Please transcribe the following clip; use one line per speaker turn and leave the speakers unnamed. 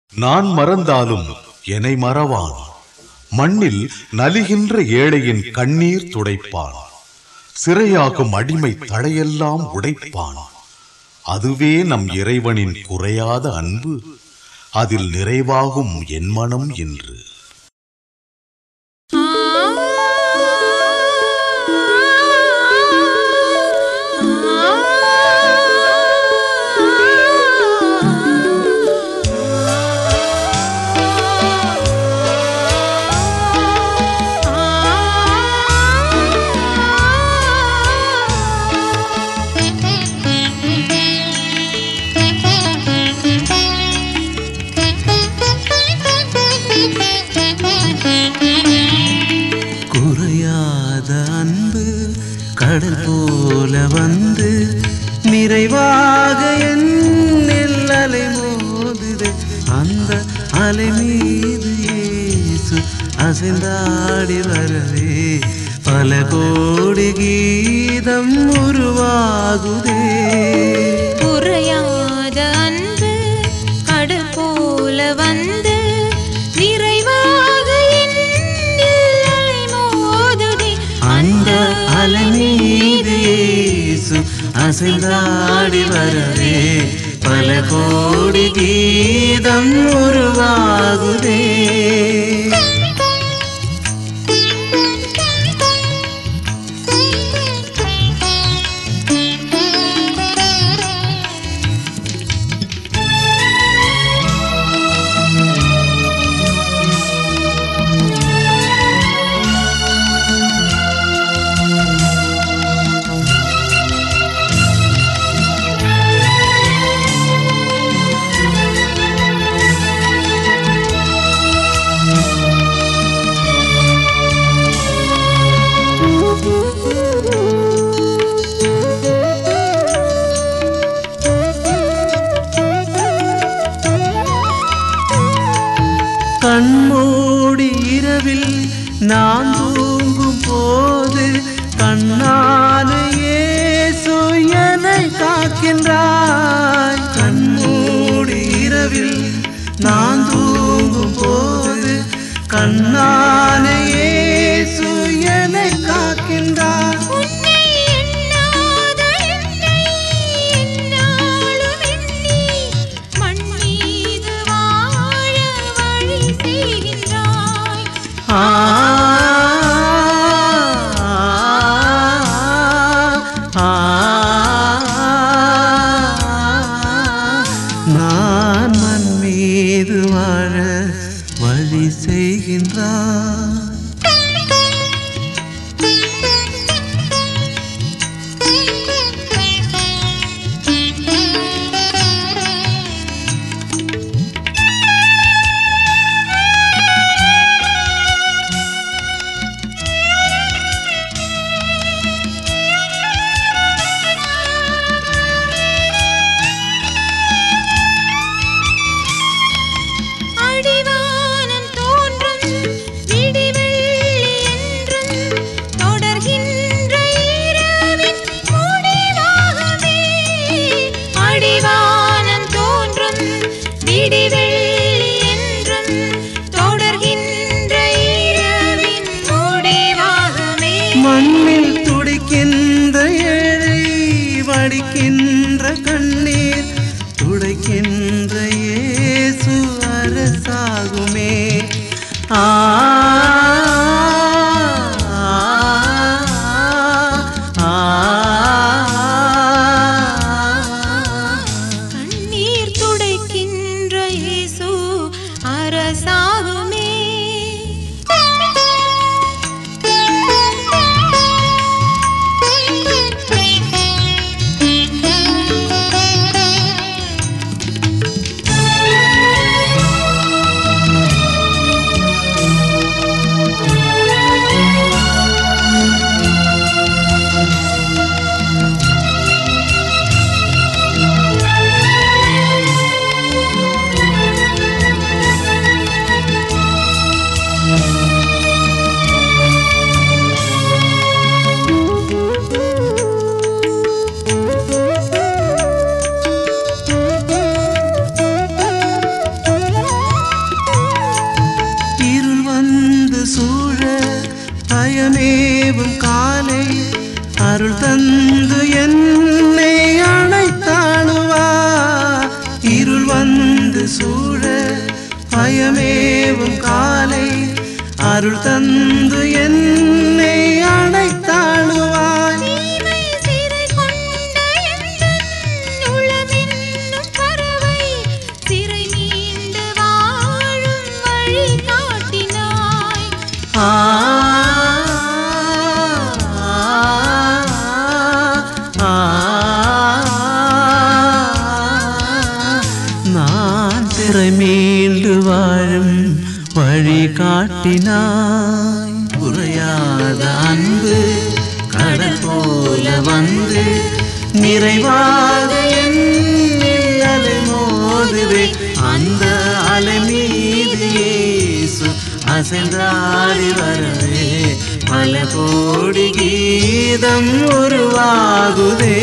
நான் மறந்தாலும் என்னை மறவான் மண்ணில் நலிகின்ற ஏழையின் கண்ணீர் துடைப்பான் சிறையாகும் அடிமை தடையெல்லாம் உடைப்பான் அதுவே நம் இறைவனின் குறையாத அன்பு அதில் நிறைவாகும் என் மனம் என்று
குறையாத அன்பு கடல் போல வந்து நிறைவாக என்னில் அலை மோதுது அந்த அலை மீது இயேசு அசைந்தாடி வரவே பல கோடி கீதம் உருவாகுதே
குறையாத அன்பு கடல் போல வந்து நிறைவாக என்னில் அலை மோதுதே.
அந்த அலை மீது இயேசு அசைந்தாடி வரவே பல கோடி கீதம் உருவாகுதே கண்மூடி இரவில் நான் தூங்கும் போது கண்ணாது இயேசு என்னை காக்கின்றாய் கண்மூடி இரவில் நான் தூங்கும் போது கண்ணான இயேசு என்னை காக்கின்றாய்
உன்னை எண்ணாத என்னை எந்நாளும் எண்ணி மண் மீது வாழ வழி செய்கின்றாய்.
ஆ ஆ, நான் மண் மீது வாழ வழி செய்கின்றான்
அடிவானம் தோன்றும் விடிவெள்ளி என்றும் தொடர்கின்ற இரவின் முடிவாகவே. அடிவானம் தோன்றும் விடிவெள்ளி என்றும் தொடர்கின்ற இரவின் முடிவாகவே.
மண்ணில் துடிக்கின்ற ஏழை வடிக்கின்ற கண்ணீர் துடைக்கின்ற இயேசு அரசாகுமே ஆ ஆ,
கண்ணீர் துடைக்கின்ற இயேசு அரசாகுமே
பயமேவும் காலை அருள் தந்து என்னை அணைத்தாளுவா இருள் வந்து சூழ பயமேவும் காலை அருள் தந்து என்னை அணைத்தாளுவாய்
தீமை சிறை கொண்ட எந்தன் உளமென்னும் பறவை சிறை மீண்டு வாழும் வழி காட்டினாய்
ஆ ஆ, நான் திரை மீண்டு வாழும் வழி காட்டினாய் குறையாத அன்பு கடல் போல வந்து நிறைவாக என்னில் அலை மோதுவே அந்த அலை மீது இயேசு அசைந்தாடி வரவே பல கோடி கீதம் உருவாகுதே